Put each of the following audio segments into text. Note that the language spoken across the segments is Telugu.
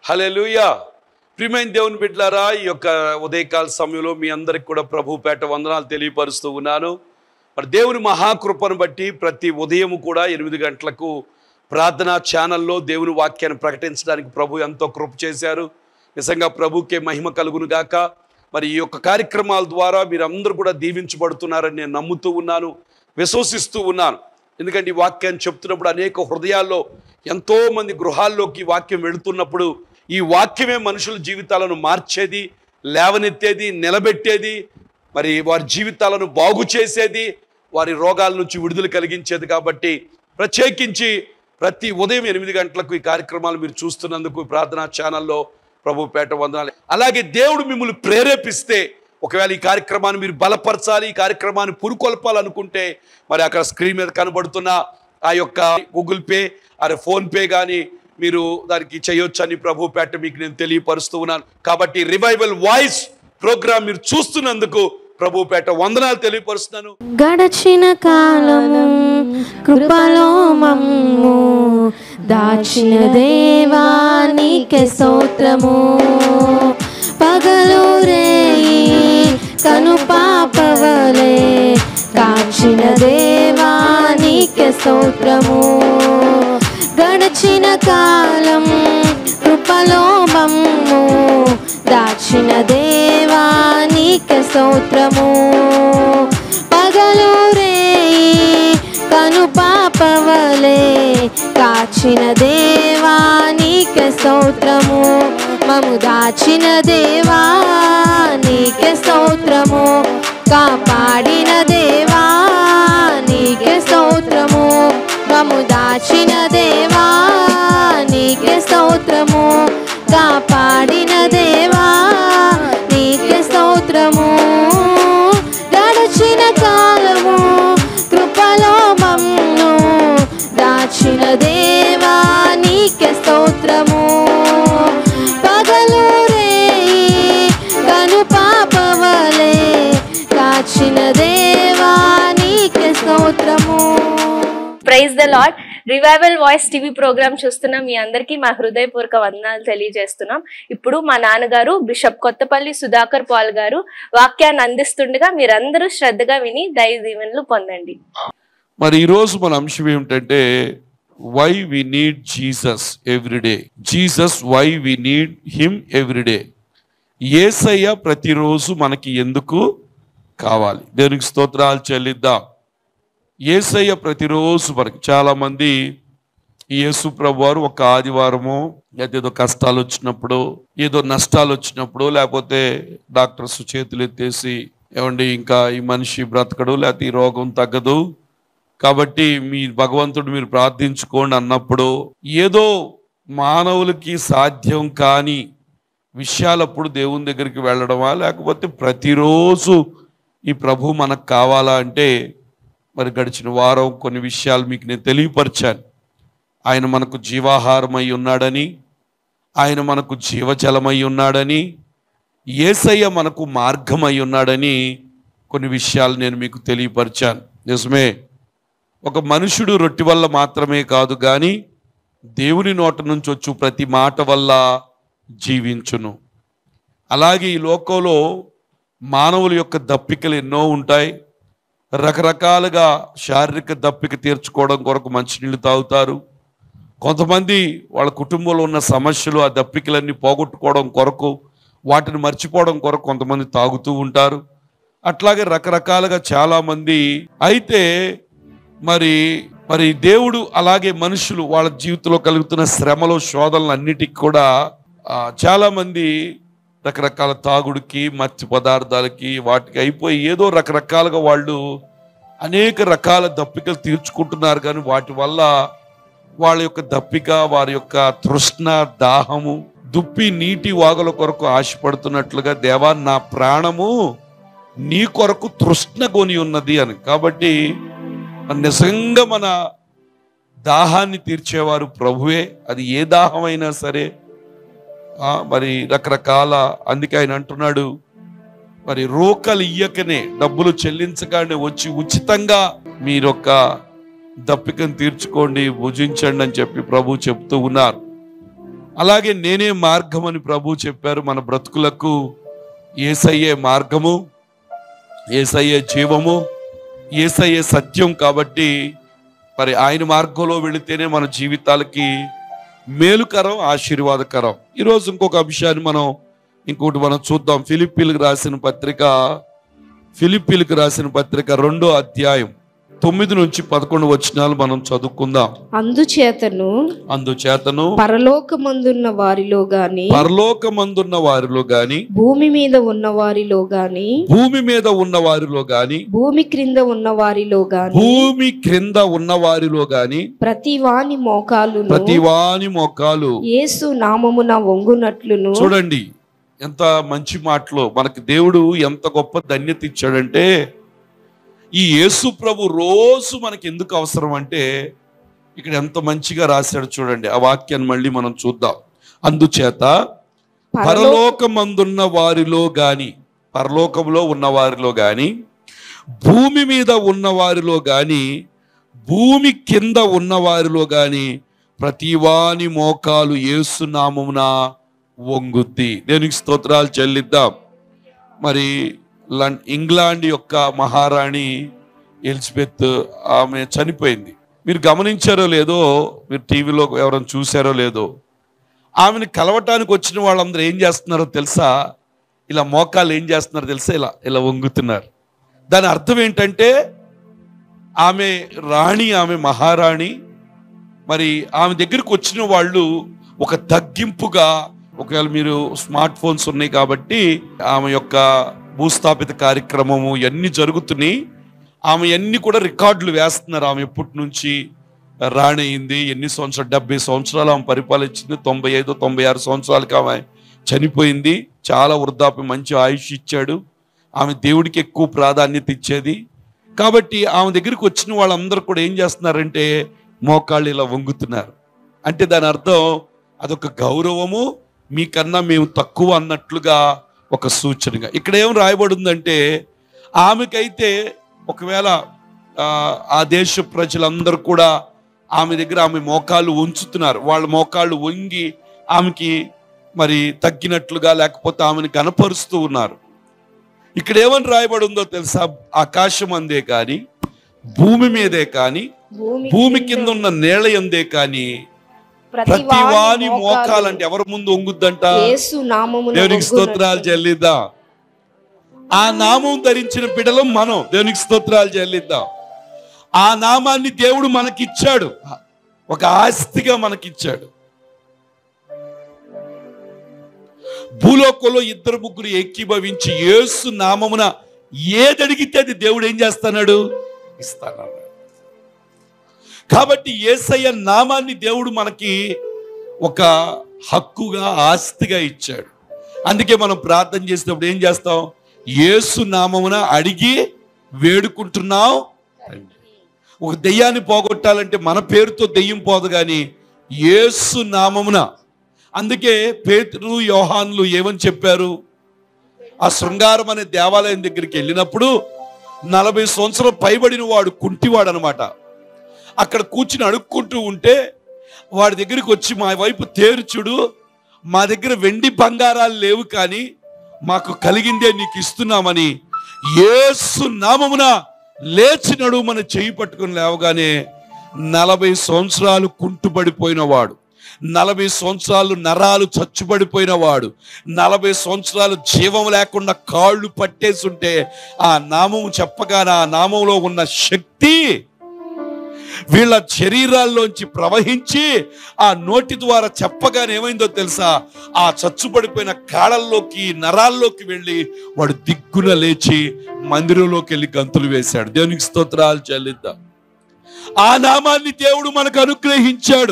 హలెలుయా ప్రియమైన దేవుని బిడ్డలారా ఈ యొక్క ఉదయకాల సమయంలో మీ అందరికి కూడా ప్రభు పేట వందనాలు తెలియపరుస్తూ ఉన్నాను మరి దేవుని మహాకృపను బట్టి ప్రతి ఉదయం కూడా ఎనిమిది గంటలకు ప్రార్థనా ఛానల్లో దేవుని వాక్యాన్ని ప్రకటించడానికి ప్రభు ఎంతో కృప చేశారు నిజంగా ప్రభుకే మహిమ కలుగును గాక మరి ఈ యొక్క కార్యక్రమాల ద్వారా మీరందరూ కూడా దీవించబడుతున్నారని నేను నమ్ముతూ ఉన్నాను విశ్వసిస్తూ ఉన్నాను ఎందుకంటే ఈ వాక్యాన్ని చెప్తున్నప్పుడు అనేక హృదయాల్లో ఎంతో మంది గృహాల్లోకి ఈ వాక్యం వెళుతున్నప్పుడు ఈ వాక్యమే మనుషుల జీవితాలను మార్చేది లేవనెత్తేది నిలబెట్టేది మరి వారి జీవితాలను బాగు చేసేది వారి రోగాల నుంచి విడుదల కలిగించేది కాబట్టి ప్రత్యేకించి ప్రతి ఉదయం ఎనిమిది గంటలకు ఈ కార్యక్రమాలు మీరు చూస్తున్నందుకు ఈ ప్రార్థనా ఛానల్లో ప్రభు పేట వందనాలు అలాగే దేవుడు మిమ్మల్ని ప్రేరేపిస్తే ఒకవేళ ఈ కార్యక్రమాన్ని మీరు బలపరచాలి ఈ కార్యక్రమాన్ని పురుకొల్పాలనుకుంటే మరి అక్కడ స్క్రీన్ మీద కనబడుతున్న ఆ యొక్క గూగుల్ పే అరే ఫోన్ పే కానీ మీరు దానికి చేయొచ్చని ప్రభు పేట మీకు నేను తెలియపరుస్తూ ఉన్నాను కాబట్టి రివైవల్ వాయిస్ ప్రోగ్రామ్ మీరు చూస్తున్నందుకు ప్రభు పేట వందనాలు తెలియపరుస్తున్నాను గడచిన కాలము కృపలో మమ్ము దాచిన దేవానికి స్తోత్రము పగలు రేయి కను పాపవలే కాచిన దేవానికి స్తోత్రము గడచిన కాలం కృపలో మమ్ము దాచిన దేవానికి స్తోత్రము పగలు రేయి కను పాపవలే కాచిన దేవానికి స్తోత్రము మము దాచిన దేవానికి స్తోత్రము కాపాడిన దేవానికి స్తోత్రము మము దాచిన దేవానికి స్తోత్రము కాపాడిన దేవా నీకే స్తోత్రము గడచిన కాలము కృపలో మమ్ను దాచిన దేవా నీకే స్తోత్రము పగలు రేయి కను పాపవలే కాచిన దేవా నీకే స్తోత్రము praise the lord revival voice TV programme చూస్తున్న మీ అందరికీ మా హృదయపూర్వక వందనాలు తెలియజేస్తున్నాం ఇప్పుడు మా నాన్నగారు బిషప్ కొత్తపల్లి సుధాకర్ పాల్ గారు వాక్యాన్ని అందిస్తుండగా మీరందరూ శ్రద్ధగా విని దైవ దీవెనలు పొందండి మరి ఈరోజు మన అంశం ఏమిటంటే why we need Jesus everyday Jesus why we need him everyday Yesayya ప్రతిరోజు మనకి ఎందుకు కావాలి దేవునికి స్తోత్రాలు చెల్లిద్దాం ఏసయ్య ప్రతిరోజు మనకి చాలా మంది ఈ యేసు ప్రభు వారు ఒక ఆదివారము లేదా ఏదో కష్టాలు వచ్చినప్పుడు ఏదో నష్టాలు వచ్చినప్పుడు లేకపోతే డాక్టర్స్ చేతులు ఎత్తేసి ఏమండి ఇంకా ఈ మనిషి బ్రతకడు లేకపోతే ఈ రోగం తగ్గదు కాబట్టి మీ భగవంతుడు మీరు ప్రార్థించుకోండి అన్నప్పుడు ఏదో మానవులకి సాధ్యం కాని విషయాలప్పుడు దేవుని దగ్గరికి వెళ్ళడమా లేకపోతే ప్రతిరోజు ఈ ప్రభు మనకు కావాలా అంటే మరి గడిచిన వారం కొన్ని విషయాలు మీకు నేను తెలియపరిచాను ఆయన మనకు జీవాహారమై ఉన్నాడని ఆయన మనకు జీవజలమై ఉన్నాడని ఏసయ్య మనకు మార్గమై ఉన్నాడని కొన్ని విషయాలు నేను మీకు తెలియపరిచాను నిజమే ఒక మనుషుడు రొట్టె వల్ల మాత్రమే కాదు కానీ దేవుని నోట నుంచి వచ్చు ప్రతి మాట వల్ల జీవించును అలాగే ఈ లోకంలో మానవుల యొక్క దప్పికలు ఎన్నో ఉంటాయి రకరకాలుగా శారీరక దప్పిక తీర్చుకోవడం కొరకు మంచినీళ్ళు తాగుతారు కొంతమంది వాళ్ళ కుటుంబంలో ఉన్న సమస్యలు ఆ దప్పికలన్నీ పోగొట్టుకోవడం కొరకు వాటిని మర్చిపోవడం కొరకు కొంతమంది తాగుతూ ఉంటారు అట్లాగే రకరకాలుగా చాలామంది అయితే మరి మరి దేవుడు అలాగే మనుషులు వాళ్ళ జీవితంలో కలుగుతున్న శ్రమలో శోధనలు అన్నిటికి కూడా ఆ, చాలామంది రకరకాల తాగుడికి మత్స్య పదార్థాలకి వాటికి అయిపోయి ఏదో రకరకాలుగా వాళ్ళు అనేక రకాల దప్పికలు తీర్చుకుంటున్నారు కానీ వాటి వల్ల వాళ్ళ యొక్క దప్పిక వారి యొక్క తృష్ణ దాహము దుప్పి నీటి వాగుల కొరకు ఆశపడుతున్నట్లుగా దేవా నా ప్రాణము నీ కొరకు తృష్ణ కొని ఉన్నది అని కాబట్టి నిజంగా మన దాహాన్ని తీర్చేవారు ప్రభువే అది ఏ దాహమైనా సరే ఆ, మరి రకరకాల అందుకే ఆయన అంటున్నాడు మరి రోకలు ఇయ్యకనే డబ్బులు చెల్లించగానే వచ్చి ఉచితంగా మీరొక్క దప్పికను తీర్చుకోండి భుజించండి అని చెప్పి ప్రభు చెప్తూ ఉన్నారు అలాగే నేనే మార్గం అని ప్రభు చెప్పారు మన బ్రతుకులకు ఏసయ్యే మార్గము ఏసయ్యే జీవము ఏసయ్యే సత్యం కాబట్టి మరి ఆయన మార్గంలో వెళితేనే మన జీవితాలకి మేలుకరం ఆశీర్వాదకరం ఈరోజు ఇంకొక అంశాన్ని మనం ఇంకోటి మనం చూద్దాం ఫిలిప్పీలకు రాసిన పత్రిక ఫిలిప్పీలకు రాసిన పత్రిక రెండో అధ్యాయం తొమ్మిది నుంచి పదకొండు వచనాలు మనం చదువుకుందాం అందుచేతను అందుచేతను పరలోకమందున్న వారిలో గాని పరలోకమందున్న వారిలో గాని భూమి మీద ఉన్న వారిలో గాని భూమి మీద ఉన్న వారిలో గాని భూమి క్రింద ఉన్న వారిలో గాని భూమి క్రింద ఉన్న వారిలో గాని ప్రతి వాని మోకాలును ప్రతి వాని మొక్కాలు యేసు నామమున వంగునట్లును చూడండి ఎంత మంచి మాటలో మనకి దేవుడు ఎంత గొప్ప ధన్యత ఇచ్చాడంటే ఈ యేసు ప్రభు రోజు మనకి ఎందుకు అవసరం అంటే ఇక్కడ ఎంత మంచిగా రాశాడు చూడండి ఆ వాక్యాన్ని మళ్ళీ మనం చూద్దాం అందుచేత పరలో పరలోకమందున్న వారిలో గాని పరలోకంలో ఉన్న వారిలో గాని భూమి మీద ఉన్న వారిలో గాని భూమి కింద ఉన్న వారిలో గాని ప్రతివాని మోకాలు ఏసునామమున వంగుద్ది దేనికి స్తోత్రాలు చెల్లిద్దాం మరి లం- ఇంగ్లాండ్ యొక్క మహారాణి ఎలిజబెత్ ఆమె చనిపోయింది మీరు గమనించారో లేదో మీరు టీవీలో ఎవరైనా చూసారో లేదో ఆమెను కలవటానికి వచ్చిన వాళ్ళందరూ ఏం చేస్తున్నారో తెలుసా ఇలా మోకాలు ఏం చేస్తున్నారో తెలుసా ఇలా ఇలా వంగుతున్నారు దాని అర్థం ఏంటంటే ఆమె రాణి ఆమె మహారాణి మరి ఆమె దగ్గరికి వచ్చిన వాళ్ళు ఒక తగ్గింపుగా ఒకవేళ మీరు స్మార్ట్ ఫోన్స్ ఉన్నాయి కాబట్టి ఆమె యొక్క భూస్థాపిత కార్యక్రమము ఇవన్నీ జరుగుతున్నాయి ఆమె అన్ని కూడా రికార్డులు వేస్తున్నారు ఆమె ఎప్పటి నుంచి రాణి అయింది ఎన్ని సంవత్సరాలు డెబ్బై సంవత్సరాలు ఆమె పరిపాలించింది తొంభై ఐదు తొంభై ఆరు సంవత్సరాలకి ఆమె చనిపోయింది చాలా వృద్ధాప్యం మంచి ఆయుష్ ఇచ్చాడు ఆమె దేవుడికి ఎక్కువ ప్రాధాన్యత ఇచ్చేది కాబట్టి ఆమె దగ్గరికి వచ్చిన వాళ్ళందరూ కూడా ఏం చేస్తున్నారంటే మోకాళ్ళు ఇలా వంగుతున్నారు అంటే దాని అర్థం అదొక గౌరవము మీకన్నా మేము తక్కువ అన్నట్లుగా ఒక సూచనగా ఇక్కడ ఏం రాయబడి ఉందంటే ఆమెకైతే ఒకవేళ ఆ, ఆ దేశ ప్రజలందరూ కూడా ఆమె దగ్గర ఆమె మోకాళ్ళు ఉంచుతున్నారు వాళ్ళ మోకాళ్ళు వంగి ఆమెకి మరి తగ్గినట్లుగా లేకపోతే ఆమెను కనపరుస్తూ ఉన్నారు ఇక్కడ ఏమని రాయబడి ఉందో తెలుసా ఆకాశం అందే కానీ భూమి మీదే కానీ భూమి భూమి కింద ఉన్న నేల ఎందే కానీ ప్రతి వాని మోకాలంటే ఎవరి ముందు వంగుద్దంట యేసు నామమున దేవునికి స్తోత్రాలు చెల్లిద్దాం ఆ నామం ధరించిన బిడలం మనం దేవునికి స్తోత్రాలు చెల్లిద్దాం ఆ నామాన్ని దేవుడు మనకిచ్చాడు ఒక ఆస్తిగా మనకిచ్చాడు భూలోకంలో ఇద్దరు ముగ్గురు ఏకీభవించి యేసు నామమున ఏది అడిగితే అది దేవుడు ఏం చేస్తున్నాడు ఇస్తానన్నాడు కాబట్టి ఏసయ్య నామాన్ని దేవుడు మనకి ఒక హక్కుగా ఆస్తిగా ఇచ్చాడు అందుకే మనం ప్రార్థన చేసినప్పుడు ఏం చేస్తాం యేసు నామమున అడిగి వేడుకుంటున్నాం తండ్రి. ఒక దెయ్యాన్ని పోగొట్టాలంటే మన పేరుతో దెయ్యం పోదు కానీ యేసు నామమున అందుకే పేతురు యోహాన్లు ఏమని చెప్పారు ఆ శృంగారం అనే దేవాలయం దగ్గరికి వెళ్ళినప్పుడు నలభై సంవత్సరం పైబడిన వాడు కుంటివాడు అనమాట అక్కడ కూర్చుని అడుక్కుంటూ ఉంటే వాడి దగ్గరికి వచ్చి మా వైపు తేరుచుడు మా దగ్గర వెండి బంగారాలు లేవు కానీ మాకు కలిగిందే నీకు ఇస్తున్నామని యేసు నామమున లేచి నడుమని చేయి పట్టుకుని లేవగానే నలభై సంవత్సరాలు కుంటుపడిపోయిన వాడు నలభై సంవత్సరాలు నరాలు చచ్చుబడిపోయిన వాడు నలభై సంవత్సరాలు జీవం లేకుండా కాళ్ళు పట్టేసుంటే ఆ నామము చెప్పగానే ఆ నామంలో ఉన్న శక్తి వీళ్ళ శరీరాల్లోంచి ప్రవహించి ఆ నోటి ద్వారా చెప్పగానే ఏమైందో తెలుసా ఆ చచ్చుపడిపోయిన కాళ్ళల్లోకి నరాల్లోకి వెళ్ళి వాడు దిగ్గున లేచి మందిరంలోకి వెళ్ళి గంతులు వేశాడు దేవునికి స్తోత్రాలు చెల్లిద్దాం ఆ నామాన్ని దేవుడు మనకు అనుగ్రహించాడు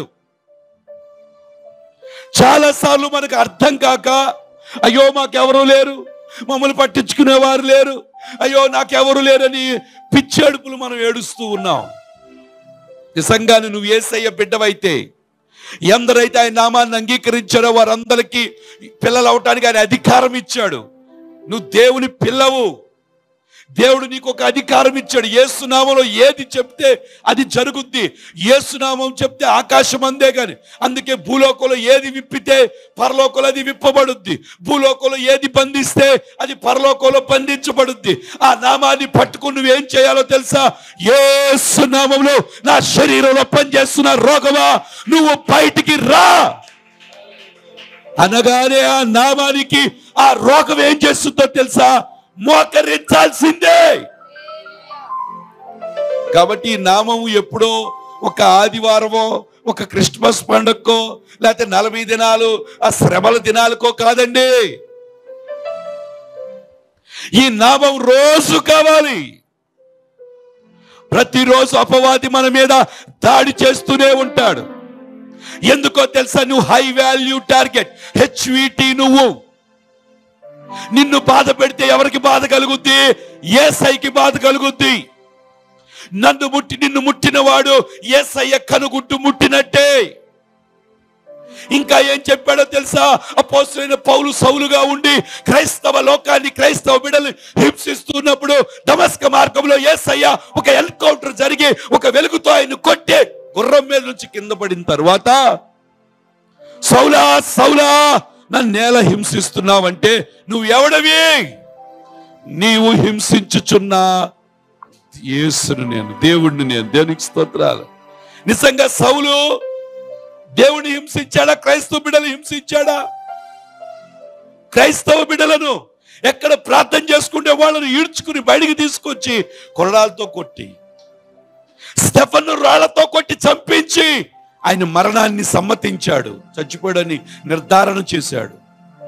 చాలా సార్లు మనకు అర్థం కాక అయ్యో మాకెవరు లేరు మమ్మల్ని పట్టించుకునేవారు లేరు అయ్యో నాకెవరు లేరని పిచ్చేడుపులు మనం ఏడుస్తూ ఉన్నాం నిజంగానే నువ్వు ఏసయ్య బిడ్డవైతే ఎందరైతే ఆయన నామాన్ని అంగీకరించారో వారందరికీ పిల్లలు అవటానికి ఆయన అధికారం ఇచ్చాడు నువ్వు దేవుని పిల్లవు దేవుడు నీకు ఒక అధికారం ఇచ్చాడు ఏసునామంలో ఏది చెప్తే అది జరుగుద్ది ఏసునామం చెప్తే ఆకాశం అందే గాని అందుకే భూలోకంలో ఏది విప్పితే పరలోకంలో అది విప్పబడుద్ది భూలోకంలో ఏది బంధిస్తే అది పరలోకంలో బంధించబడుద్ది ఆ నామాన్ని పట్టుకుని నువ్వేం చేయాలో తెలుసా ఏసు నామంలో నా శరీరంలో పనిచేస్తున్న రోగమా నువ్వు బయటికి రా అనగానే ఆ నామానికి ఆ రోగం ఏం చేస్తుందో తెలుసా మోకరించాల్సిందే కాబట్టి ఈ నామము ఎప్పుడో ఒక ఆదివారమో ఒక క్రిస్మస్ పండగకో లేకపోతే నలభై దినాలు ఆ శ్రమల దినాలకో కాదండి ఈ నామం రోజు కావాలి ప్రతిరోజు అపవాది మన మీద దాడి చేస్తూనే ఉంటాడు ఎందుకో తెలుసా నువ్వు హై వాల్యూ టార్గెట్ హెచ్విటి నువ్వు నిన్ను బాధ పెడితే ఎవరికి బాధ కలుగుద్ది ఏసైకి బాధ కలుగుద్ది నన్ను ముట్టి నిన్ను ముట్టినవాడు ఏసయ్య కనుగుట్టు ముట్టినట్టే ఇంకా ఏం చెప్పాడో తెలుసా అపోసరైన పౌలు సౌలుగా ఉండి క్రైస్తవ లోకాన్ని క్రైస్తవ బిడలు హింసిస్తున్నప్పుడు దమస్క మార్గంలో ఏసయ్య ఒక ఎన్కౌంటర్ జరిగి ఒక వెలుగుతో ఆయన కొట్టే గుర్రం మీద నుంచి కింద పడిన తర్వాత సౌలా సౌలా నన్ను నేల హింసిస్తున్నావంటే నువ్వు ఎవడవి నీవు హింసించుచున్నా యేసును నేను దేవుణ్ణి నేను దేవునికి స్తోత్రాలు నిజంగా సౌలు దేవుని హింసించాడా క్రైస్తవ బిడ్డలు హింసించాడా క్రైస్తవ బిడ్డలను ఎక్కడ ప్రార్థన చేసుకుంటే వాళ్ళని ఈడ్చుకుని బయటికి తీసుకొచ్చి కొరడాలతో కొట్టి స్టెఫన్ రాళ్లతో కొట్టి చంపించి ఆయన మరణాన్ని సమ్మతించాడు చచ్చిపోయాడని నిర్ధారణ చేశాడు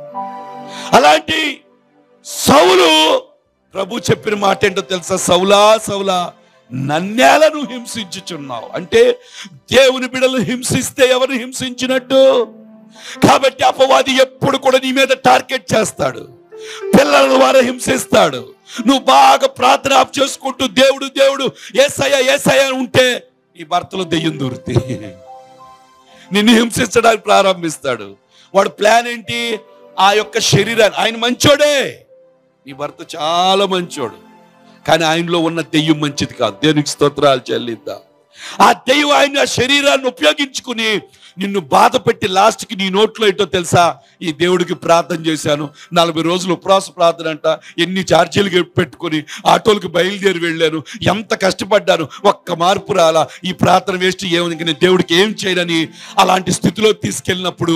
అలాంటి సౌలు ప్రభు చెప్పిన మాట ఏంటో తెలుసా సౌలా సౌలా నన్నేలను హింసించుచున్నావు అంటే దేవుని బిడలు హింసిస్తే ఎవరు హింసించినట్టు కాబట్టి అపవాది ఎప్పుడు కూడా నీ మీద టార్గెట్ చేస్తాడు పిల్లల ద్వారా హింసిస్తాడు నువ్వు బాగా ప్రార్థన ఆప్ చేసుకుంటూ దేవుడు దేవుడు ఏసయ్య ఏసయ్య అని ఉంటే ఈ భర్తలో దెయ్యం దూరుతి నిన్ను హింసించడానికి ప్రారంభిస్తాడు వాడు ప్లాన్ ఏంటి ఆ యొక్క శరీరాన్ని ఆయన మంచోడే నీ భర్త చాలా మంచోడు కానీ ఆయనలో ఉన్న దెయ్యం మంచిది కాదు దేవునికి స్తోత్రాలు చెల్లిద్దాం ఆ దెయ్యం ఆయన ఆ శరీరాన్ని ఉపయోగించుకుని నిన్ను బాధ పెట్టి లాస్ట్కి నీ నోట్లో ఏంటో తెలుసా ఈ దేవుడికి ప్రార్థన చేశాను నలభై రోజులు ఉపవాస ప్రార్థన అంట ఎన్ని ఛార్జీలు పెట్టుకొని ఆటోలకు బయలుదేరి వెళ్ళాను ఎంత కష్టపడ్డాను ఒక్క మార్పు రాలా ఈ ప్రార్థన వేస్ట్ ఏమని ఇంక నేను దేవుడికి ఏం చేయనని అలాంటి స్థితిలో తీసుకెళ్ళినప్పుడు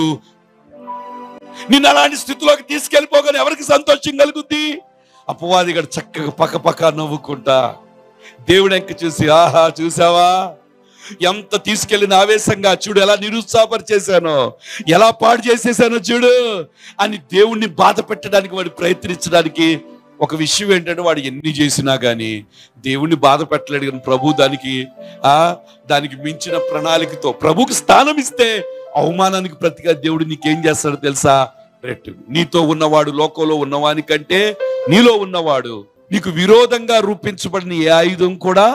నిన్ను అలాంటి స్థితిలోకి తీసుకెళ్ళిపోగానే ఎవరికి సంతోషం కలుగుద్ది అపవాది గడు చక్కగా పక్క పక్క నవ్వుకుంటా దేవుడు ఎంక చూసి ఆహా చూసావా ఎంత తీసుకెళ్ళిన ఆవేశంగా చూడు ఎలా నిరుత్సాహపరిచేశానో ఎలా పాడు చేసేసానో చూడు అని దేవుణ్ణి బాధ పెట్టడానికి వాడు ప్రయత్నించడానికి ఒక విషయం ఏంటంటే వాడు ఎన్ని చేసినా గాని దేవుణ్ణి బాధ పెట్టలేడు కానీ ప్రభు దానికి ఆ దానికి మించిన ప్రణాళికతో ప్రభుకి స్థానం ఇస్తే అవమానానికి ప్రతిగా దేవుడు నీకేం చేస్తాడో తెలుసా రెట్టు నీతో ఉన్నవాడు లోకంలో ఉన్నవాని కంటే నీలో ఉన్నవాడు నీకు విరోధంగా రూపించబడిన ఏ ఆయుధం కూడా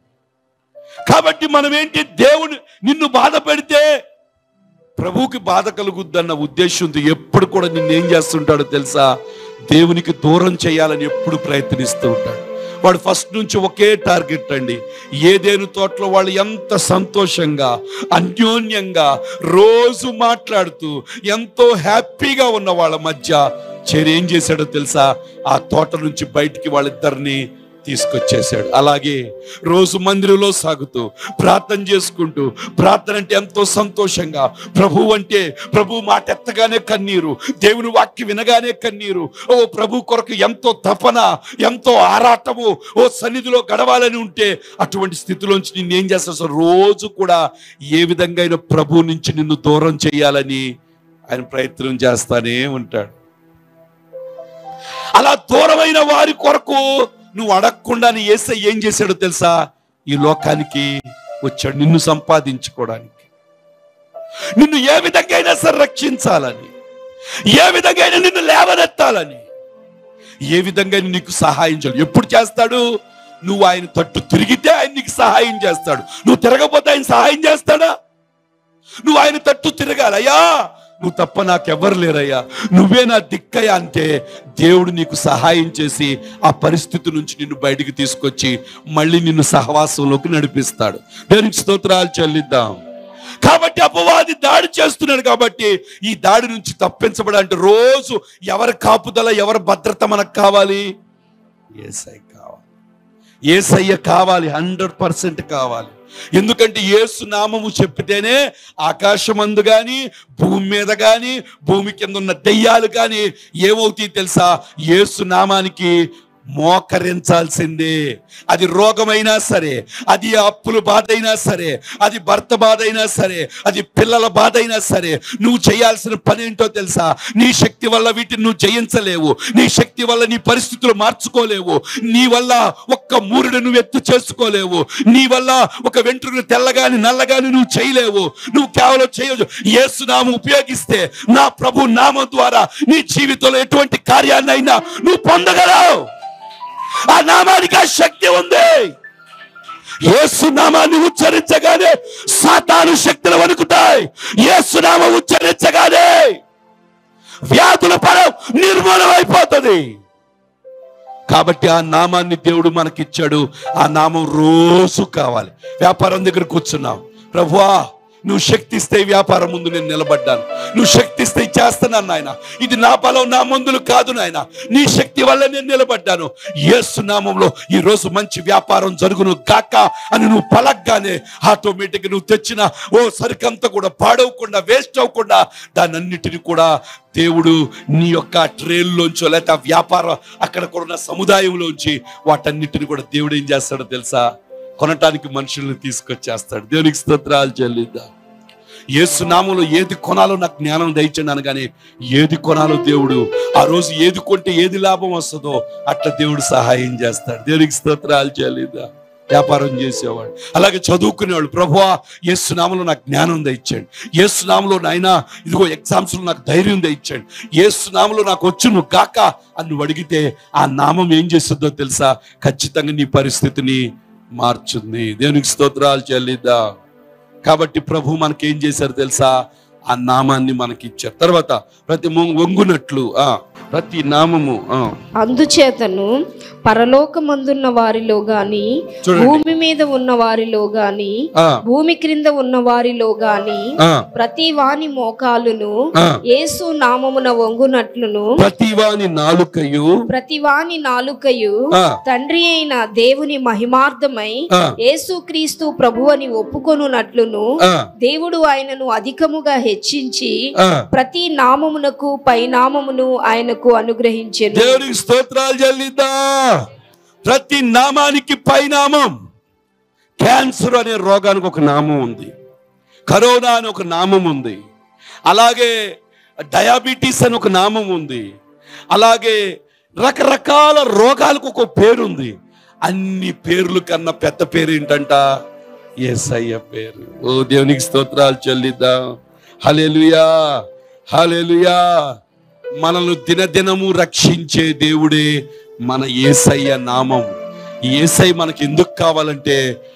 కాబట్టి మనం ఏంటి దేవుని నిన్ను బాధ పెడితే ప్రభువుకి బాధ కలుగుద్దన్న ఉద్దేశంతో ఎప్పుడు కూడా నిన్ను ఏం చేస్తుంటాడో తెలుసా దేవునికి దూరం చేయాలని ఎప్పుడు ప్రయత్నిస్తూ ఉంటాడు వాడు ఫస్ట్ నుంచి ఒకే టార్గెట్ అండి ఏదేను తోటలో వాళ్ళు ఎంత సంతోషంగా అన్యోన్యంగా రోజు మాట్లాడుతూ ఎంతో హ్యాపీగా ఉన్న వాళ్ళ మధ్య చేరి ఏం చేశాడో తెలుసా ఆ తోట నుంచి బయటికి వాళ్ళిద్దరిని తీసుకొచ్చేసాడు అలాగే రోజు మందిరంలో సాగుతూ ప్రార్థన చేసుకుంటూ ప్రార్థన అంటే ఎంతో సంతోషంగా ప్రభు అంటే ప్రభు మాట ఎత్తగానే కన్నీరు దేవుని వాక్యం వినగానే కన్నీరు ఓ ప్రభు కొరకు ఎంతో తపన ఎంతో ఆరాటము ఓ సన్నిధిలో గడవాలని ఉంటే అటువంటి స్థితిలోంచి నిన్ను ఏం చేస్తాడు అసలు రోజు కూడా ఏ విధంగా అయినా ప్రభు నుంచి నిన్ను దూరం చేయాలని ఆయన ప్రయత్నం చేస్తానే ఉంటాడు అలా దూరమైన వారి కొరకు నువ్వు అడగకుండా నీ ఏసై ఏం చేశాడో తెలుసా ఈ లోకానికి వచ్చాడు నిన్ను సంపాదించుకోవడానికి నిన్ను ఏ విధంగా అయినా సరే రక్షించాలని ఏ విధంగా అయినా నిన్ను లేవనెత్తాలని ఏ విధంగా నీకు సహాయం చేయాలి ఎప్పుడు చేస్తాడు నువ్వు ఆయన తట్టు తిరిగితే ఆయన నీకు సహాయం చేస్తాడు నువ్వు తిరగపోతే ఆయన సహాయం చేస్తాడా నువ్వు ఆయన తట్టు తిరగాలి అయ్యా నువ్వు తప్ప నాకెవ్వరు లేరయ్యా నువ్వే నా దిక్కయ్యా అంటే దేవుడు నీకు సహాయం చేసి ఆ పరిస్థితి నుంచి నిన్ను బయటికి తీసుకొచ్చి మళ్ళీ నిన్ను సహవాసంలోకి నడిపిస్తాడు దేవునికి స్తోత్రాలు చెల్లిద్దాం కాబట్టి అపవాది దాడి చేస్తున్నాడు కాబట్టి ఈ దాడి నుంచి తప్పించబడాలంటే రోజు ఎవరి కాపుదల ఎవరి భద్రత మనకు కావాలి ఏసై కావాలి ఏసయ్య కావాలి హండ్రెడ్ పర్సెంట్ కావాలి ఎందుకంటే యేసు నామము చెప్పితేనే ఆకాశమందు గాని భూమి మీద గాని భూమి కింద ఉన్న దెయ్యాలు కానీ ఏమవుతాయి తెలుసా యేసు నామానికి మోకరించాల్సిందే అది రోగమైనా సరే అది అప్పుల బాధ అయినా సరే అది భర్త బాధ అయినా సరే అది పిల్లల బాధ అయినా సరే నువ్వు చేయాల్సిన పని ఏంటో తెలుసా నీ శక్తి వల్ల వీటిని నువ్వు జయించలేవు నీ శక్తి వల్ల నీ పరిస్థితులు మార్చుకోలేవు నీ వల్ల ఒక్క మూరుడు నువ్వు ఎత్తు చేసుకోలేవు నీ వల్ల ఒక వెంట్రుకను తెల్లగాని నల్లగాని నువ్వు చేయలేవు నువ్వు కేవలం చేయదు యేసు నామం ఉపయోగిస్తే నా ప్రభు నామం ద్వారా నీ జీవితంలో ఎటువంటి కార్యాన్నైనా నువ్వు పొందగలవు ఆ నామానికి ఆ శక్తి ఉంది యేసు నామాన్ని ఉచ్చరించగానే సాతాను శక్తులు వణుకుతాయి యేసు నామం ఉచ్చరించగానే వ్యాధుల పరం నిర్మూలన అయిపోతుంది కాబట్టి ఆ నామాన్ని దేవుడు మనకిచ్చాడు ఆ నామం రోజు కావాలి వ్యాపారం దగ్గర కూర్చున్నావు ప్రభువా నువ్వు శక్తి ఇస్తే ఈ వ్యాపారం ముందు నేను నిలబడ్డాను నువ్వు శక్తి ఇస్తే ఇది చేస్తున్నాను నాయన ఇది నా బలం నా మందులు కాదు నాయన నీ శక్తి వల్ల నేను నిలబడ్డాను యేసు నామంలో ఈ రోజు మంచి వ్యాపారం జరుగును గాక అని నువ్వు పలగ్గానే ఆటోమేటిక్ నువ్వు తెచ్చిన ఓ సరికంతా కూడా పాడవకుండా వేస్ట్ అవ్వకుండా దాన్ని అన్నిటిని కూడా దేవుడు నీ యొక్క ట్రైన్లోంచో లేకపోతే ఆ వ్యాపారం అక్కడ కూడా ఉన్న సముదాయంలోంచి వాటన్నిటిని కూడా దేవుడు ఏం చేస్తాడో తెలుసా కొనటానికి మనుషుల్ని తీసుకొచ్చేస్తాడు దేవునికి స్తోత్రాలు చెల్లిద్దాం యేసు నామంలో ఏది కొనాలో నాకు జ్ఞానం దయచండి అనగానే ఏది కొనాలో దేవుడు ఆ రోజు ఏది కొంటే ఏది లాభం వస్తుందో అట్లా దేవుడు సహాయం చేస్తాడు దేవునికి స్తోత్రాలు చెల్లిద్దా వ్యాపారం చేసేవాడు అలాగే చదువుకునేవాడు ప్రభువా యేసు నామంలో నాకు జ్ఞానం దయచండి యేసు నామంలో నాయన ఇదిగో ఎగ్జామ్స్ లో నాకు ధైర్యం దయచండి యేసు నామంలో నాకు వచ్చు నువ్వు కాక అని నువ్వు అడిగితే ఆ నామం ఏం చేస్తుందో తెలుసా ఖచ్చితంగా నీ పరిస్థితిని మార్చుంది దేవునికి స్తోత్రాలు చెల్లిద్దా కాబట్టి ప్రభు మనకి ఏం చేశారు తెలుసా ఆ నామాన్ని మనకి ఇచ్చారు తర్వాత ప్రతి మొ- వంగునట్లు ఆ ప్రతి నామము ఆ అందుచేతను పరలోకమందున్న వారిలో గాని చూడండి. భూమి మీద ఉన్న వారిలో గాని ఆ, భూమి క్రింద ఉన్న వారిలో గాని ఆ, ప్రతి వాని మోకాలును ఆ. యేసు నామమున వంగునట్లును ప్రతివాని నాలుకయు ప్రతి వాని నాలుకయు ఆ, తండ్రి అయిన దేవుని మహిమార్థమై ఆ, యేసుక్రీస్తు ప్రభువని ఒప్పుకొనున్నట్లును ఆ, దేవుడు ఆయనను అధికముగా హెచ్చించి ఆ. ప్రతి నామమునకు పైనామమును ఆయనకు అనుగ్రహించెను దేవునికి స్తోత్రాలు చెల్లిద్దా ప్రతి నామానికి పైనామం క్యాన్సర్ అనే రోగానికి ఒక నామం ఉంది కరోనా అని ఒక నామం ఉంది అలాగే డయాబెటీస్ అని ఒక నామం ఉంది అలాగే రకరకాల రోగాలకు ఒక పేరు ఉంది అన్ని పేర్లు కన్నా పెద్ద పేరు ఏంటంట ఏసయ్య పేరు ఓ దేవునికి స్తోత్రాలు చెల్లిద్దాం హల్లెలూయా హల్లెలూయా మనల్ని దినదినము రక్షించే దేవుడే మన ఏసయ్య నామం ఈ ఏసై మనకి ఎందుకు కావాలంటే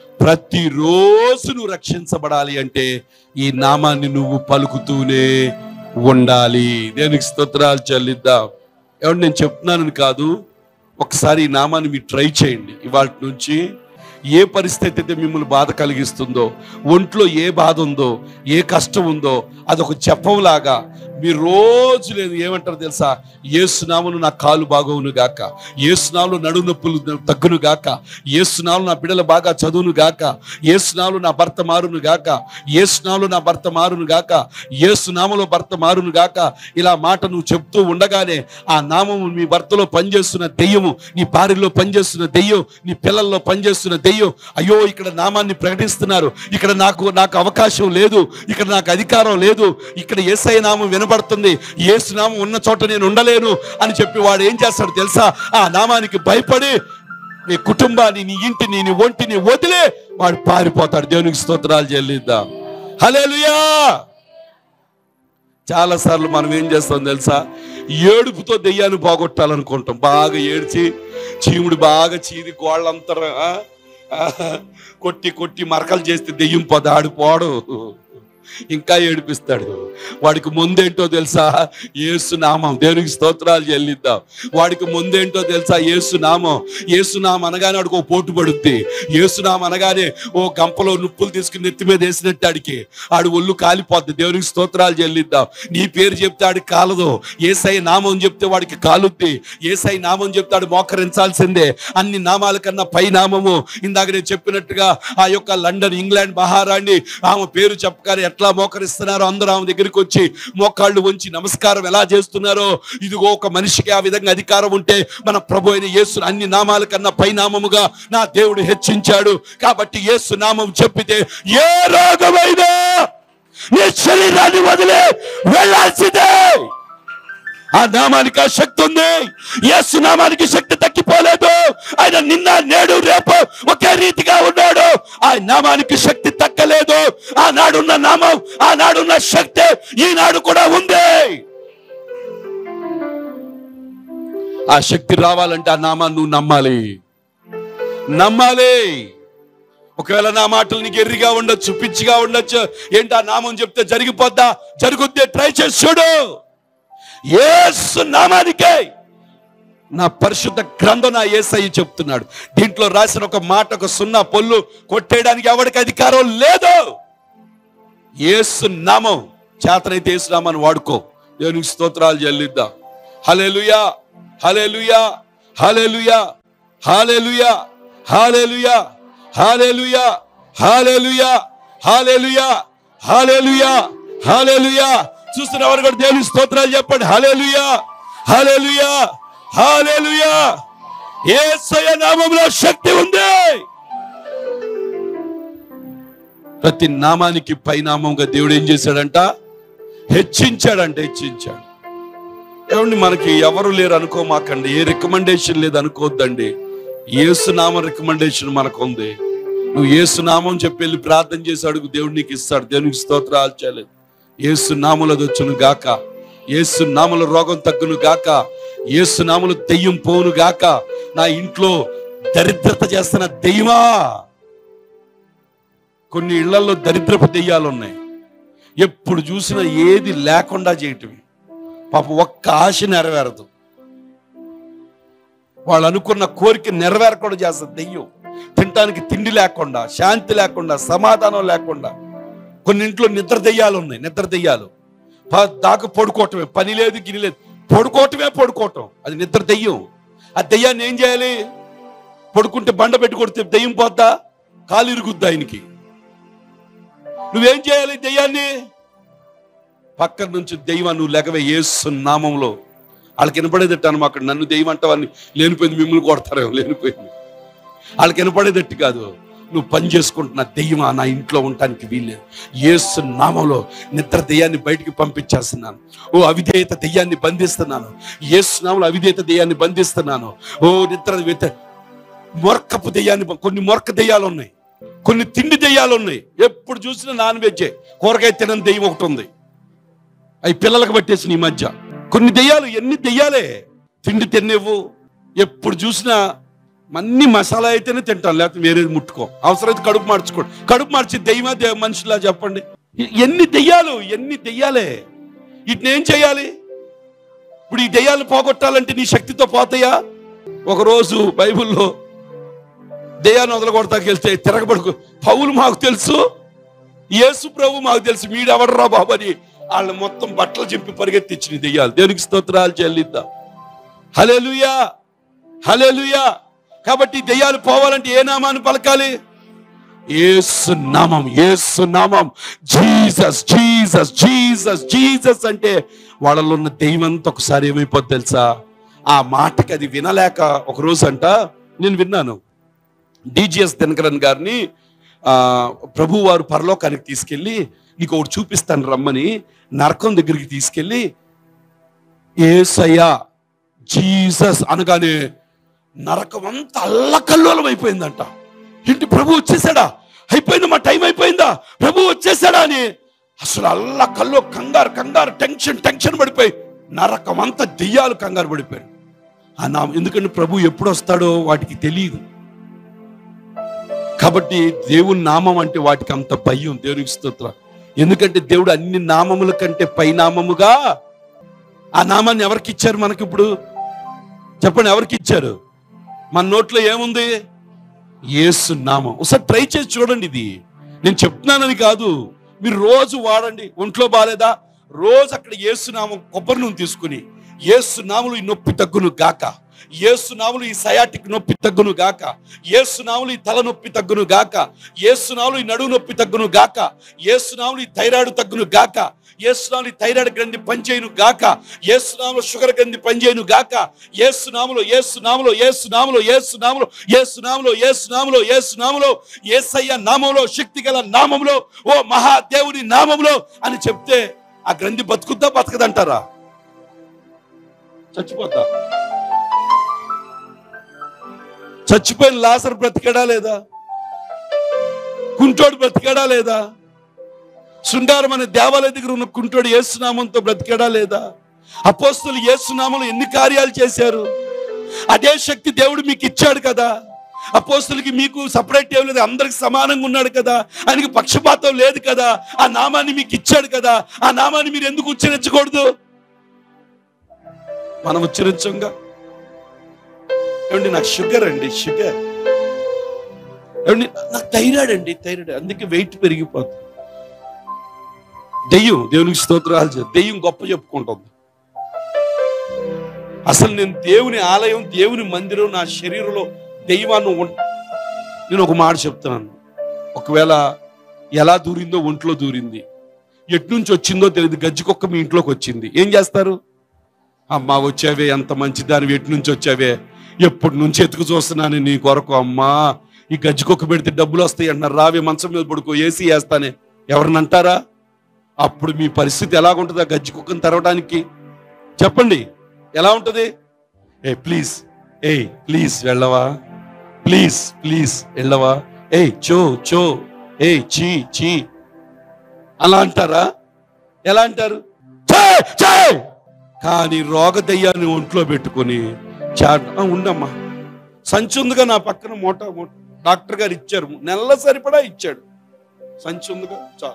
ప్రతిరోజు నువ్వు రక్షించబడాలి అంటే ఈ నామాన్ని నువ్వు పలుకుతూనే ఉండాలి దేనికి స్తోత్రాలు చెల్లిద్దాం ఏమంటే నేను చెప్తున్నానని కాదు ఒకసారి ఈ నామాన్ని మీరు ట్రై చేయండి ఇవాళ నుంచి ఏ పరిస్థితి అయితే మిమ్మల్ని బాధ కలిగిస్తుందో ఒంట్లో ఏ బాధ ఉందో ఏ కష్టం ఉందో అదొక చెప్పంలాగా మీరు రోజు లేదు ఏమంటారు తెలుసా ఏసునామను నా కాలు బాగోవును గాక ఏసునామలు నడుము నొప్పులు తగ్గును గాక ఏసునామలు నా బిడ్డలు బాగా చదువును గాక ఏసునామలు నా భర్త మారును గాక ఏసునామలు నా భర్త మారును గాక ఏసునామలో భర్త మారును గాక ఇలా మాట నువ్వు చెప్తూ ఉండగానే ఆ నామము మీ భర్తలో పనిచేస్తున్న దెయ్యము నీ భార్యలో పనిచేస్తున్న దెయ్యం నీ పిల్లల్లో పనిచేస్తున్న దెయ్యం అయ్యో ఇక్కడ నామాన్ని ప్రకటిస్తున్నారు ఇక్కడ నాకు నాకు అవకాశం లేదు ఇక్కడ నాకు అధికారం లేదు ఇక్కడ ఏసఐ నామం వినబడుతుంది ఏసు నామం ఉన్న చోట నేను ఉండలేను అని చెప్పి వాడు ఏం చేస్తాడు తెలుసా ఆ నామానికి భయపడి నీ కుటుంబాన్ని నీ ఇంటిని నీ ఒంటిని వదిలే వాడు పారిపోతాడు దేవునికి స్తోత్రాలు చెల్లిద్దాం హల్లెలూయా చాలా సార్లు మనం ఏం చేస్తాం తెలుసా ఏడుపుతో దెయ్యాన్ని పోగొట్టాలనుకుంటాం బాగా ఏడ్చి చీముడు బాగా చీది గోళ్ళంతా ఆ, ఆ, కొట్టి కొట్టి మరకలు చేస్తే దెయ్యం పోదు ఆడిపోడు ఇంకా ఏడిపిస్తాడు వాడికి ముందేంటో తెలుసా యేసు నామం దేవునికి స్తోత్రాలు చెల్లిద్దాం వాడికి ముందేంటో తెలుసా యేసు నామం యేసు నామం అనగానే వాడికి ఓ పోటు పడుద్ది యేసు నామం అనగానే ఓ గంపలో నుప్పులు తీసుకుని నెత్తి మీద వేసినట్టు ఆడికి ఆడు ఒళ్ళు కాలిపోద్ది దేవునికి స్తోత్రాలు చెల్లిద్దాం నీ పేరు చెప్తే ఆడికి కాలదు ఏసై నామం చెప్తే వాడికి కాలుద్ది ఏసై నామం చెప్తే ఆడు మోకరించాల్సిందే అన్ని నామాల కన్నా పై నామము ఇందాక నేను చెప్పినట్టుగా ఆ యొక్క లండన్ ఇంగ్లాండ్ మహారాణి ఆమె పేరు చెప్పగానే ఎట్లా మోకరిస్తున్నారో అందరూ ఆమె దగ్గరికి వచ్చి మోకాళ్ళు వంచి నమస్కారం ఎలా చేస్తున్నారో ఇదిగో ఒక మనిషికి ఆ విధంగా అధికారం ఉంటే మన ప్రభు అయిన యేసు అన్ని నామాల కన్నా పై నామముగా నా దేవుడు హెచ్చించాడు కాబట్టి యేసు నామం చెప్పితే ఏ రోగమైనా నీ శరీరాన్ని వదిలే వెళ్ళాల్సిందే ఆ నామానికి ఆ శక్తి ఉంది యేసు నామానికి శక్తి తగ్గిపోలేదు ఆయన నిన్న నేడు రేపు ఒకే రీతిగా ఉన్నాడు ఆ నామానికి శక్తి తగ్గలేదు ఆనాడున్న నామం ఆనాడున్న శక్తి ఈనాడు కూడా ఉంది ఆ శక్తి రావాలంటే ఆ నామాన్ని నువ్వు నమ్మాలి నమ్మాలి ఒకవేళ నా మాటలు నీకు ఎర్రిగా ఉండొచ్చు పిచ్చిగా ఉండొచ్చు ఏంటి ఆ నామం చెప్తే జరిగిపోద్దా జరుగుద్దే ట్రై చేసి చూడు యేసు నామానికే నా పరిశుద్ధ గ్రంథం నా ఏసయ్య చెప్తున్నాడు దీంట్లో రాసిన ఒక మాట ఒక సున్నా పొల్లు కొట్టేయడానికి ఎవరికి అధికారం లేదు యేసు నామం చేతనైతే యేసు నామాన్ని వాడుకో దేవునికి స్తోత్రాలు చెల్లిద్దాం హల్లెలూయా హల్లెలూయా హల్లెలూయా హల్లెలూయా హల్లెలూయా హల్లెలూయా హల్లెలూయా హల్లెలూయా హల్లెలూయా హల్లెలూయా చూస్తున్న వారు కూడా దేవుని స్తోత్రాలు చెప్పండి హల్లెలూయా హల్లెలూయా హల్లెలూయా యేసయ్య నామములో శక్తి ఉంది ప్రతి నామానికి పైనామంగా దేవుడు ఏం చేశాడంట హెచ్చించాడంట హెచ్చించాడు ఏమండి మనకి ఎవరు లేరు అనుకోమాకండి ఏ రికమెండేషన్ లేదు అనుకోవద్దండి ఏసునామం రికమెండేషన్ మనకు ఉంది నువ్వు ఏసునామం చెప్పి వెళ్ళి ప్రార్థన చేసి అడుగు దేవుడు నీకు ఇస్తాడు దేవునికి స్తోత్రాలు చేయలేదు ఏసు నాములు వచ్చును గాక ఏసు నాముల రోగం తగ్గును గాక ఏసు నాములు దెయ్యం పోను గాక నా ఇంట్లో దరిద్రత చేస్తున్న దెయ్యమా కొన్ని ఇళ్లలో దరిద్రపు దెయ్యాలు ఉన్నాయి ఎప్పుడు చూసినా ఏది లేకుండా చేయటమే పాప ఒక్క ఆశ నెరవేరదు వాళ్ళు అనుకున్న కోరిక నెరవేరకుండా చేస్తుంది దెయ్యం తినటానికి తిండి లేకుండా శాంతి లేకుండా సమాధానం లేకుండా కొన్ని ఇంట్లో నిద్ర దెయ్యాలు ఉన్నాయి నిద్ర దెయ్యాలు ప- దాకా పడుకోవటమే పని లేదు గిని లేదు పడుకోవటమే పడుకోవటం అది నిద్ర దెయ్యం ఆ దెయ్యాన్ని ఏం చేయాలి పడుకుంటే బండ పెట్టి కొడితే దెయ్యం పోద్దా కాలు ఇరుగుద్దా ఆయనకి నువ్వేం చేయాలి దెయ్యాన్ని పక్కన నుంచి దెయ్యం నువ్వు లెగవే ఏసు నామంలో వాళ్ళకి వినపడేదట్టు అక్కడ నన్ను దెయ్యం అంటావని లేనిపోయింది మిమ్మల్ని కొడతారేమో లేనిపోయింది వాళ్ళకి వినపడేదట్టు కాదు నువ్వు పని చేసుకుంటున్న దెయ్యమా నా ఇంట్లో ఉండటానికి వీల్లేదు ఏసు నామంలో నిద్ర దెయ్యాన్ని బయటికి పంపించేస్తున్నాను ఓ అవిధేయత దెయ్యాన్ని బంధిస్తున్నాను ఏసు నామంలో అవిధేయత దెయ్యాన్ని బంధిస్తున్నాను ఓ నిద్ర విత- మొరకపు దెయ్యాన్ని బ- కొన్ని మొరక దెయ్యాలు ఉన్నాయి కొన్ని తిండి దెయ్యాలు ఉన్నాయి ఎప్పుడు చూసినా నాన్ వెజ్జే కూరగాయ తినని దెయ్యం ఒకటి ఉంది అవి పిల్లలకు పట్టేసిన ఈ మధ్య కొన్ని దెయ్యాలు ఎన్ని దెయ్యాలే తిండి తినేవు ఎప్పుడు చూసినా అన్ని మసాలా అయితేనే తింటాం లేకపోతే వేరేది ముట్టుకో అవసరమైతే కడుపు మార్చుకో కడుపు మార్చి దెయ్యమా దెయ్య మనుషులా చెప్పండి ఎ- ఎన్ని దెయ్యాలు ఎన్ని దెయ్యాలే వీటిని ఏం చేయాలి ఇప్పుడు ఈ దెయ్యాలు పోగొట్టాలంటే నీ శక్తితో పోతాయా ఒకరోజు బైబిల్లో దెయ్యాన్ని వదలగొడతాకి వెళ్తే తిరగబడుకు పౌలు మాకు తెలుసు యేసు ప్రభు మాకు తెలుసు మీడెవడరా బాబు అని వాళ్ళని మొత్తం బట్టలు చెప్పి పరిగెత్తించిన దెయ్యాలు దేవునికి స్తోత్రాలు చెల్లిద్దాం హలేలుయా హలేలుయా కాబట్టి ఈ దెయ్యాలు పోవాలంటే ఏ నామాన్ని పలకాలి యేసు నామం యేసు నామం జీసస్ జీసస్ జీసస్ జీసస్ అంటే వాళ్ళలో ఉన్న దెయ్యమంతా ఒకసారి ఏమైపోద్ది తెలుసా ఆ మాటకి అది వినలేక ఒక రోజు అంట నేను విన్నాను డిజిఎస్ దినకరన్ గారిని ఆ, ప్రభు వారు పరలోకానికి తీసుకెళ్ళి నీకు ఒకటి చూపిస్తాను రమ్మని నరకం దగ్గరికి తీసుకెళ్ళి ఏసయ్యా జీసస్ అనగానే నరకం అంతా అల్లకల్లోలం అయిపోయిందంట ఏంటి ప్రభు వచ్చేసాడా అయిపోయింది మా టైం అయిపోయిందా ప్రభు వచ్చేసాడా అని అసలు అల్ల కల్లో కంగారు కంగారు టెన్షన్ టెన్షన్ పడిపోయి నరకం అంతా దెయ్యాలు కంగారు పడిపోయారు ఆ నా ఎందుకంటే ప్రభు ఎప్పుడు వస్తాడో వాటికి తెలియదు కాబట్టి దేవుని నామం అంటే వాటికి అంత భయం దేవునికి స్తోత్ర ఎందుకంటే దేవుడు అన్ని నామముల కంటే పైనామముగా ఆ నామాన్ని ఎవరికి ఇచ్చారు మనకి ఇప్పుడు చెప్పండి ఎవరికి ఇచ్చారు మన నోట్లో ఏముంది యేసు నామం ఒకసారి ట్రై చేసి చూడండి ఇది నేను చెప్తున్నానని కాదు మీరు రోజు వాడండి ఒంట్లో బాగాలేదా రోజు అక్కడ యేసునామం కొబ్బరి నూనె తీసుకుని యేసునాములు ఈ నొప్పి తగ్గును గాక యేసునాములు ఈ సయాటిక్ నొప్పి తగ్గును గాక యేసునాములు ఈ తల నొప్పి తగ్గును గాక యేసునాములు ఈ నడువు నొప్పి తగ్గును గాక యేసునాములు ఈ థైరాయిడ్ తగ్గును గాక యేసునాములు ఈ థైరాయిడ్ గ్రంథి పనిచేయును గాక యేసునాములు షుగర్ గ్రంథి పనిచేయును గాక యేసునాములు యేసునాములు యేసునాములు యేసునాములు యేసునాములు యేసునాములు యేసునాములు యేసయ్య నామంలో శక్తి గల నామంలో ఓ మహాదేవుని నామంలో అని చెప్తే ఆ గ్రంథి బతుకుద్దా బతకదంటారా చచ్చిపోతా చచ్చిపోయిన లాసర్ బ్రతికాడా లేదా కుంటోడు బ్రతికాడా లేదా శృంగారం అనే దేవాలయ దగ్గర ఉన్న కుంటోడు ఏసునామంతో బ్రతికాడా లేదా అపోస్తులు ఏసునామంలో ఎన్ని కార్యాలు చేశారు అదే శక్తి దేవుడు మీకు ఇచ్చాడు కదా అపోస్తులకి మీకు సపరేట్ ఏం లేదు అందరికి సమానంగా ఉన్నాడు కదా ఆయనకి పక్షపాతం లేదు కదా ఆ నామాన్ని మీకు ఇచ్చాడు కదా ఆ నామాన్ని మీరు ఎందుకు ఉచ్చరించకూడదు మనం ఉచ్చరించంగా ఏమండి నాకు షుగర్ అండి షుగర్ ఏమండి నాకు థైరాయిడ్ అండి థైరాయిడ్ అందుకే వెయిట్ పెరిగిపోతుంది దెయ్యం దేవునికి స్తోత్రాలు చే- దెయ్యం గొప్ప చెప్పుకుంటుంది అసలు నేను దేవుని ఆలయం దేవుని మందిరం నా శరీరంలో దెయ్యమాన్ని ఉం- నేను ఒక మాట చెప్తున్నాను ఒకవేళ ఎలా దూరిందో ఒంట్లో దూరింది ఎటు నుంచి వచ్చిందో తెలియదు గజ్జి కుక్క మీ ఇంట్లోకి వచ్చింది ఏం చేస్తారు అమ్మా వచ్చావే ఎంత మంచి దాని ఎటు నుంచి వచ్చావే ఎప్పటి నుంచి ఎతుకు చూస్తున్నాను నీ కొరకు అమ్మా ఈ గజ్జి కుక్క పెడితే డబ్బులు వస్తాయి అంటున్నారు రావే మంచం మీద పడుకో ఏసీ వేస్తానే ఎవరిని అంటారా అప్పుడు మీ పరిస్థితి ఎలాగుంటుంది ఆ గజ్జి కుక్కను తెరవడానికి చెప్పండి ఎలా ఉంటుంది ఏ ప్లీజ్ ఏ ప్లీజ్ వెళ్ళవా ప్లీజ్ ప్లీజ్ వెళ్ళవా ఏ చో చో ఏ చీ చీ అలా అంటారా ఎలా అంటారు "ఛే, ఛే!" కానీ రోగ దయ్యాన్ని ఒంట్లో పెట్టుకొని చాట్ "ఆ, ఉండమ్మా సంచి ఉందిగా నా పక్కన మోటా మోట డాక్టర్ గారు ఇచ్చారు నెల సరిపడా ఇచ్చాడు సంచి ఉందిగా చాలు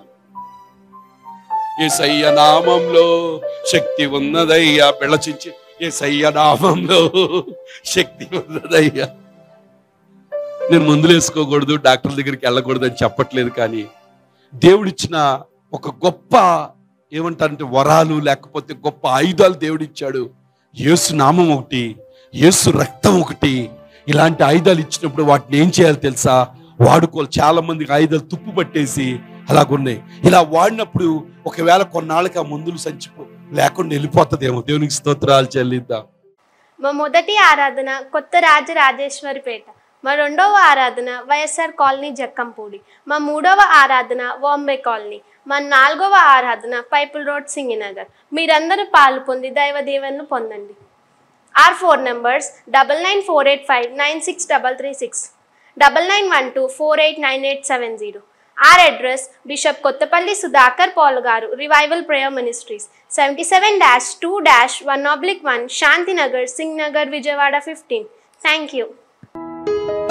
ఏసయ్య నామంలో శక్తి ఉన్నదయ్యా పిల్లచించి ఏసయ్య నామంలో శక్తి ఉన్నదయ్యా నేను మందులు వేసుకోకూడదు డాక్టర్ దగ్గరికి వెళ్ళకూడదు అని చెప్పట్లేదు కానీ దేవుడిచ్చిన ఒక గొప్ప ఏమంటారంటే వరాలు లేకపోతే గొప్ప ఆయుధాలు దేవుడిచ్చాడు యేసు నామం ఒకటి యేసు రక్తం ఒకటి ఇలాంటి ఆయుధాలు ఇచ్చినప్పుడు వాటిని ఏం చేయాలి తెలుసా వాడుకోవాలి చాలా మందికి ఆయుధాలు తుప్పు పట్టేసి అలాగున్నాయి ఇలా వాడినప్పుడు ఒకవేళ కొన్నాళ్ళకి ఆ మందులు సంచి లేకుండా వెళ్ళిపోతుందేమో దేవునికి స్తోత్రాలు చెల్లిద్దాం మా మొదటి ఆరాధన కొత్త రాజరాజేశ్వరిపేట మా రెండవ ఆరాధన వైఎస్ఆర్ కాలనీ జక్కంపూడి మా మూడవ ఆరాధన బాంబే కాలనీ మా నాలుగవ ఆరాధన పైపుల్ రోడ్ సింగినగర్ మీరందరూ పాలు పొంది దైవ దీవెనలు పొందండి our four numbers double nine four eight five nine six double three six double nine one two four eight nine eight seven zero our address bishop Kothapalli Sudhakar Paul garu revival prayer ministries seventy seven dash two dash one oblique one Shantinagar Singh Nagar Vijayawada fifteen thank you